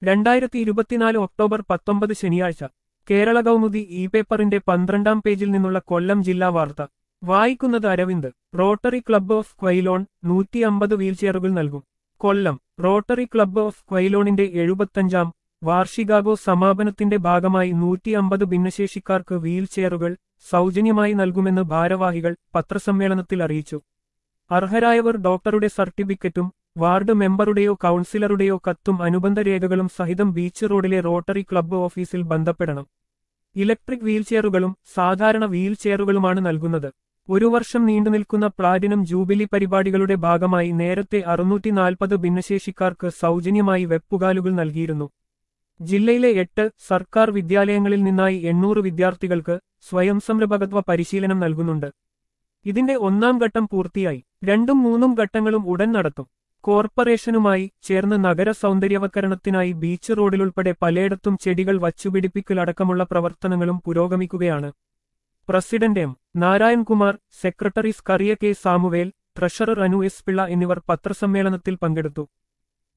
രണ്ടായിരത്തി ഇരുപത്തിനാല് ഒക്ടോബർ പത്തൊമ്പത് ശനിയാഴ്ച കേരള കൗമുദി ഇ പേപ്പറിന്റെ പന്ത്രണ്ടാം പേജിൽ നിന്നുള്ള കൊല്ലം ജില്ലാ വാർത്ത വായിക്കുന്നത് Aravind Rotary club of Quilon നൂറ്റി അമ്പത് വീൽചെയറുകൾ നൽകും കൊല്ലം റോട്ടറി ക്ലബ്ബ് ഓഫ് ക്വൈലോണിന്റെ എഴുപത്തഞ്ചാം വാർഷികാഘോ സമാപനത്തിന്റെ ഭാഗമായി നൂറ്റി അമ്പത് ഭിന്നശേഷിക്കാർക്ക് വീൽചെയറുകൾ സൗജന്യമായി നൽകുമെന്ന് ഭാരവാഹികൾ പത്രസമ്മേളനത്തിൽ അറിയിച്ചു അർഹരായവർ ഡോക്ടറുടെ സർട്ടിഫിക്കറ്റും വാർഡ് മെമ്പറുടെയോ കൗൺസിലറുടെയോ കത്തും അനുബന്ധ രേഖകളും സഹിതം ബീച്ച് റോഡിലെ റോട്ടറി ക്ലബ്ബ് ഓഫീസിൽ ബന്ധപ്പെടണം ഇലക്ട്രിക് വീൽചെയറുകളും സാധാരണ വീൽചെയറുകളുമാണ് നൽകുന്നത് ഒരു വർഷം നീണ്ടുനിൽക്കുന്ന പ്ലാറ്റിനം ജൂബിലി പരിപാടികളുടെ ഭാഗമായി നേരത്തെ അറുന്നൂറ്റി നാൽപ്പത് ഭിന്നശേഷിക്കാർക്ക് സൗജന്യമായി വെപ്പുകാലുകൾ നൽകിയിരുന്നു ജില്ലയിലെ എട്ട് സർക്കാർ വിദ്യാലയങ്ങളിൽ നിന്നായി എണ്ണൂറ് വിദ്യാർത്ഥികൾക്ക് സ്വയം സംരംഭകത്വ പരിശീലനം നൽകുന്നുണ്ട് ഇതിന്റെ ഒന്നാം ഘട്ടം പൂർത്തിയായി രണ്ടും മൂന്നും ഘട്ടങ്ങളും ഉടൻ നടത്തും കോർപ്പറേഷനുമായി ചേർന്ന് നഗര സൗന്ദര്യവൽക്കരണത്തിനായി ബീച്ച് റോഡിലുൾപ്പെടെ പലയിടത്തും ചെടികൾ വച്ചുപിടിപ്പിക്കലടക്കമുള്ള പ്രവർത്തനങ്ങളും പുരോഗമിക്കുകയാണ് president M Narayankumar secretary Skaria K Samuel treasurer Anu S Pillai എന്നിവർ പത്രസമ്മേളനത്തിൽ പങ്കെടുത്തു